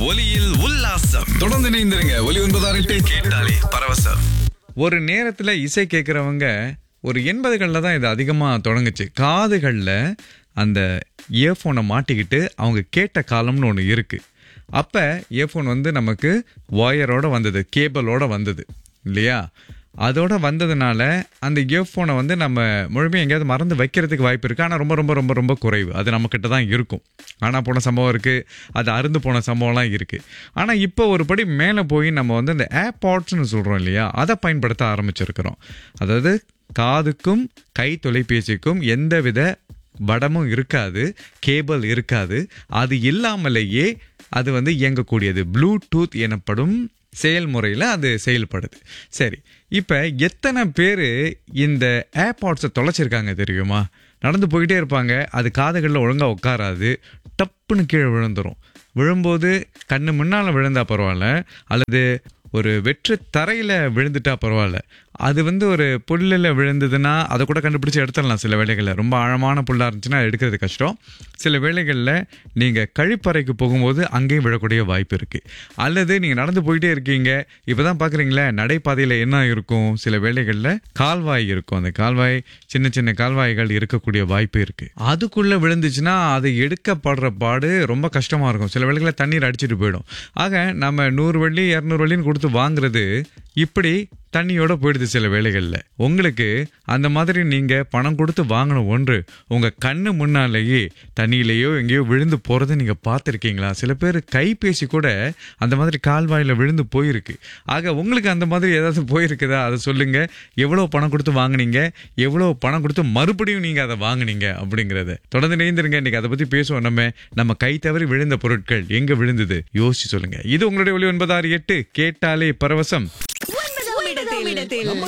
ஒலியில் உல்லாசம் தொடர்ந்து இணைந்திருங்க ஒலி ஒன்பதாறு எட்டு கேட்டாலே பரவசம் ஒரு நேரத்தில் இசை கேட்குறவங்க ஒரு எண்பதுகளில் தான் இது அதிகமாக தொடங்குச்சு காதுகளில் அந்த இயர்ஃபோனை மாட்டிக்கிட்டு அவங்க கேட்ட காலம்னு ஒன்று இருக்குது அப்போ இயர்ஃபோன் வந்து நமக்கு ஒயரோட வந்தது கேபிளோட வந்தது இல்லையா அதோட வந்ததுனால அந்த இயர்ஃபோனை வந்து நம்ம முழுமையாக எங்கேயாவது மறந்து வைக்கிறதுக்கு வாய்ப்பு இருக்குது ஆனால் ரொம்ப ரொம்ப ரொம்ப ரொம்ப குறைவு அது நம்மக்கிட்ட தான் இருக்கும் ஆனால் போன சம்பவம் இருக்குது அது அருந்து போன சம்பவம்லாம் இருக்குது ஆனால் இப்போ ஒரு படி மேலே போய் நம்ம வந்து இந்த ஏர்பாட்ஸ்னு சொல்கிறோம் இல்லையா அதை பயன்படுத்த ஆரம்பிச்சிருக்கிறோம் அதாவது காதுக்கும் கை தொலைபேசிக்கும் எந்தவித வடமும் இருக்காது கேபிள் இருக்காது அது இல்லாமலேயே அது வந்து இயங்கக்கூடியது ப்ளூடூத் எனப்படும் செயல்முறையில் அது செயல்படுது சரி இப்போ எத்தனை பேர் இந்த ஏர்பாட்ஸை தொலைச்சிருக்காங்க தெரியுமா நடந்து போயிட்டே இருப்பாங்க அது காதுகளில் ஒழுங்காக உட்காராது டப்புன்னு கீழே விழுந்துரும் விழும்போது கண்ணு முன்னால் விழுந்தா பரவாயில்ல அல்லது ஒரு வெற்று தரையில் விழுந்துட்டா பரவாயில்ல அது வந்து ஒரு புல்லில் விழுந்ததுன்னா அதை கூட கண்டுபிடிச்சி எடுத்துடலாம் சில வேளைகளில் ரொம்ப ஆழமான புல்லாக இருந்துச்சுன்னா எடுக்கிறது கஷ்டம் சில வேளைகளில் நீங்கள் கழிப்பறைக்கு போகும்போது அங்கேயும் விழக்கூடிய வாய்ப்பு இருக்குது அல்லது நீங்கள் நடந்து போயிட்டே இருக்கீங்க இப்போ தான் பார்க்குறீங்களே நடைபாதையில் என்ன இருக்கும் சில வேளைகளில் கால்வாய் இருக்கும் அந்த கால்வாய் சின்ன சின்ன கால்வாய்கள் இருக்கக்கூடிய வாய்ப்பு இருக்குது அதுக்குள்ளே விழுந்துச்சுன்னா அது எடுக்கப்படுற பாடு ரொம்ப கஷ்டமாக இருக்கும் சில வேளைகளில் தண்ணீர் அடிச்சிட்டு போயிடும் ஆக நம்ம நூறு வெள்ளி இரநூறு வெள்ளின்னு கொடுத்து வாங்குறது இப்படி தண்ணியோட போயிடுது சில வேளைகளில் உங்களுக்கு அந்த மாதிரி நீங்கள் பணம் கொடுத்து வாங்கின ஒன்று உங்கள் கண்ணு முன்னாலேயே தண்ணியிலேயோ எங்கேயோ விழுந்து போகிறத நீங்கள் பார்த்துருக்கீங்களா சில பேர் கைபேசி கூட அந்த மாதிரி கால்வாயில் விழுந்து போயிருக்கு ஆக உங்களுக்கு அந்த மாதிரி ஏதாவது போயிருக்குதா அதை சொல்லுங்கள் எவ்வளோ பணம் கொடுத்து வாங்குனீங்க எவ்வளோ பணம் கொடுத்து மறுபடியும் நீங்கள் அதை வாங்குனீங்க அப்படிங்கிறத தொடர்ந்து நேர்ந்துருங்க இன்னைக்கு அதை பற்றி பேசுவோம் நம்ம நம்ம கை தவறி விழுந்த பொருட்கள் எங்கே விழுந்தது யோசிச்சு சொல்லுங்க இது உங்களுடைய ஒளி ஒன்பதாறு எட்டு கேட்டாலே பரவசம் ஒன்பதாம் இடத்தில்